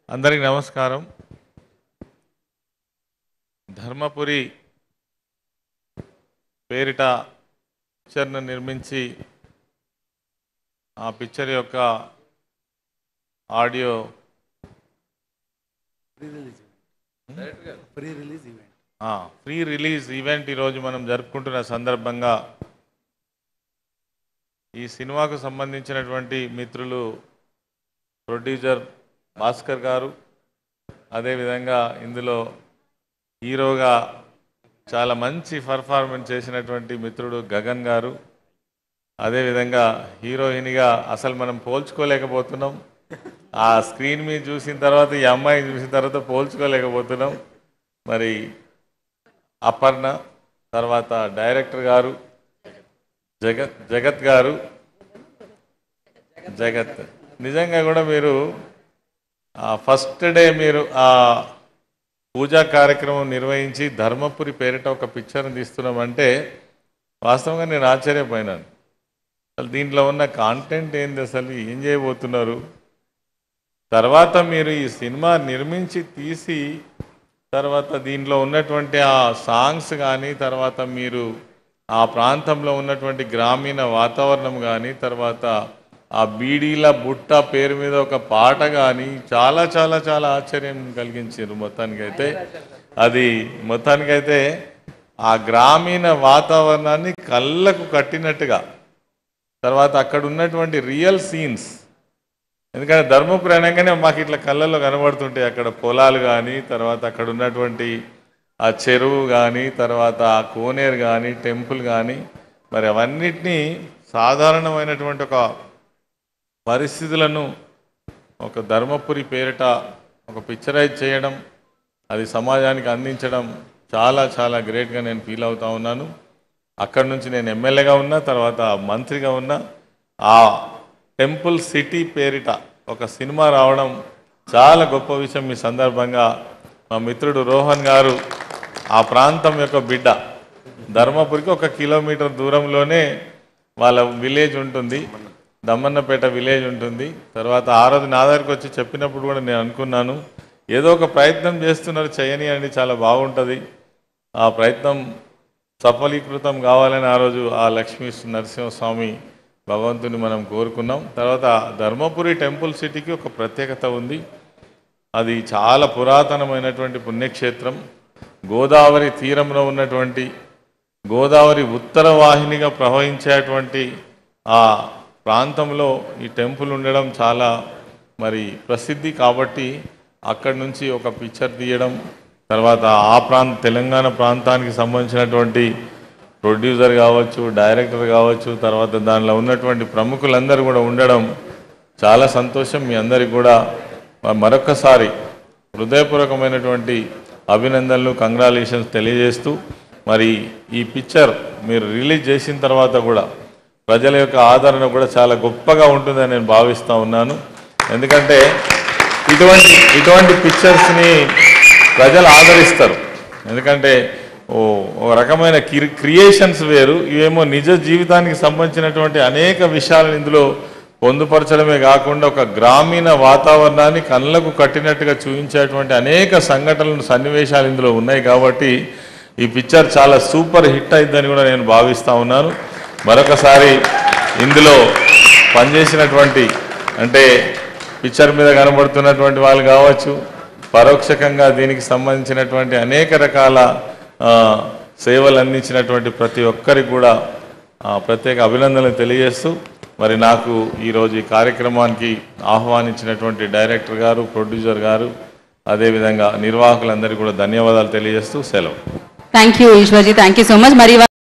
అందరికి నమస్కారం ధర్మపురి పేరిట పిక్చర్ను నిర్మించి ఆ పిక్చర్ యొక్క audio pre release event pre release event free release event ఈరోజు మనం జరుపుకుంటున్న సందర్భంగా ఈ సినిమాకు సంబంధించినటువంటి మిత్రులు ప్రొడ్యూసర్ భాస్కర్ గారు అదేవిధంగా ఇందులో హీరోగా చాలా మంచి పర్ఫార్మెన్స్ చేసినటువంటి మిత్రుడు గగన్ గారు అదేవిధంగా హీరోయిన్గా అసలు మనం పోల్చుకోలేకపోతున్నాం ఆ స్క్రీన్ మీద చూసిన తర్వాత ఈ అమ్మాయిని చూసిన తర్వాత పోల్చుకోలేకపోతున్నాం మరి అపర్ణ తర్వాత డైరెక్టర్ గారు జగత్ జగత్ గారు జగత్ నిజంగా కూడా మీరు ఫస్ట్ డే మీరు ఆ పూజా కార్యక్రమం నిర్వహించి ధర్మపురి పేరిట ఒక పిక్చర్ని తీస్తున్నామంటే వాస్తవంగా నేను ఆశ్చర్యపోయినాను అసలు దీంట్లో ఉన్న కాంటెంట్ ఏంది అసలు ఏం చేయబోతున్నారు తర్వాత మీరు ఈ సినిమా నిర్మించి తీసి తర్వాత దీంట్లో ఉన్నటువంటి ఆ సాంగ్స్ కానీ తర్వాత మీరు ఆ ప్రాంతంలో ఉన్నటువంటి గ్రామీణ వాతావరణం కానీ తర్వాత ఆ బీడీల బుట్ట పేరు మీద ఒక పాట కానీ చాలా చాలా చాలా ఆశ్చర్యం కలిగించారు మొత్తానికైతే అది మొత్తానికైతే ఆ గ్రామీణ వాతావరణాన్ని కళ్ళకు కట్టినట్టుగా తర్వాత అక్కడ ఉన్నటువంటి రియల్ సీన్స్ ఎందుకంటే ధర్మపురి అనగానే మాకు ఇట్లా కళ్ళల్లో కనబడుతుంటాయి అక్కడ పొలాలు కానీ తర్వాత అక్కడ ఉన్నటువంటి ఆ చెరువు కానీ తర్వాత ఆ కోనేరు కానీ టెంపుల్ కానీ మరి అవన్నిటినీ సాధారణమైనటువంటి ఒక పరిస్థితులను ఒక ధర్మపురి పేరిట ఒక పిక్చరైజ్ చేయడం అది సమాజానికి అందించడం చాలా చాలా గ్రేట్గా నేను ఫీల్ అవుతా ఉన్నాను అక్కడి నుంచి నేను ఎమ్మెల్యేగా ఉన్నా తర్వాత మంత్రిగా ఉన్నా ఆ టెంపుల్ సిటీ పేరిట ఒక సినిమా రావడం చాలా గొప్ప విషయం ఈ సందర్భంగా మా మిత్రుడు రోహన్ గారు ఆ ప్రాంతం యొక్క బిడ్డ ధర్మపురికి ఒక కిలోమీటర్ దూరంలోనే వాళ్ళ విలేజ్ ఉంటుంది దమ్మన్నపేట విలేజ్ ఉంటుంది తర్వాత ఆ రోజు నా దగ్గరికి వచ్చి చెప్పినప్పుడు కూడా నేను అనుకున్నాను ఏదో ఒక ప్రయత్నం చేస్తున్నారు చేయని అని చాలా బాగుంటుంది ఆ ప్రయత్నం సఫలీకృతం కావాలని ఆ రోజు ఆ లక్ష్మీ నరసింహస్వామి భగవంతుని మనం కోరుకున్నాం తర్వాత ధర్మపురి టెంపుల్ సిటీకి ఒక ప్రత్యేకత ఉంది అది చాలా పురాతనమైనటువంటి పుణ్యక్షేత్రం గోదావరి తీరంలో ఉన్నటువంటి గోదావరి ఉత్తర వాహినిగా ప్రవహించేటువంటి ఆ ప్రాంతంలో ఈ టెంపుల్ ఉండడం చాలా మరి ప్రసిద్ధి కాబట్టి అక్కడి నుంచి ఒక పిక్చర్ తీయడం తర్వాత ఆ ప్రాంత తెలంగాణ ప్రాంతానికి సంబంధించినటువంటి ప్రొడ్యూసర్ కావచ్చు డైరెక్టర్ కావచ్చు తర్వాత దానిలో ఉన్నటువంటి ప్రముఖులందరూ కూడా ఉండడం చాలా సంతోషం మీ అందరికి కూడా మ- మరొక్కసారి హృదయపూర్వకమైనటువంటి అభినందనలు కంగ్రాలేషన్స్ తెలియజేస్తూ మరి ఈ పిక్చర్ మీరు రిలీజ్ చేసిన తర్వాత కూడా ప్రజల యొక్క ఆదరణ కూడా చాలా గొప్పగా ఉంటుందని నేను భావిస్తూ ఉన్నాను ఎందుకంటే ఇటువంటి ఇటువంటి పిక్చర్స్ని ప్రజలు ఆదరిస్తారు ఎందుకంటే ఓ ఒక రకమైన క్రియేషన్స్ వేరు ఇవేమో నిజ జీవితానికి సంబంధించినటువంటి అనేక విషయాలను ఇందులో పొందుపరచడమే కాకుండా ఒక గ్రామీణ వాతావరణాన్ని కళ్ళకు కట్టినట్టుగా చూపించేటువంటి అనేక సంఘటనలు సన్నివేశాలు ఇందులో ఉన్నాయి కాబట్టి ఈ పిక్చర్ చాలా సూపర్ హిట్ అయిందని కూడా నేను భావిస్తా ఉన్నాను మరొకసారి ఇందులో పనిచేసినటువంటి అంటే పిక్చర్ మీద కనబడుతున్నటువంటి వాళ్ళు కావచ్చు పరోక్షకంగా దీనికి సంబంధించినటువంటి అనేక రకాల ఆ, సేవలు అందించినటువంటి ప్రతి ఒక్కరికి కూడా ఆ, ప్రత్యేక అభినందనలు తెలియజేస్తూ మరి నాకు ఈరోజు ఈ కార్యక్రమానికి ఆహ్వానించినటువంటి డైరెక్టర్ గారు ప్రొడ్యూసర్ గారు అదేవిధంగా నిర్వాహకులందరికీ కూడా ధన్యవాదాలు తెలియజేస్తూ సెలవు thank you Eshwarji thank you so much మరి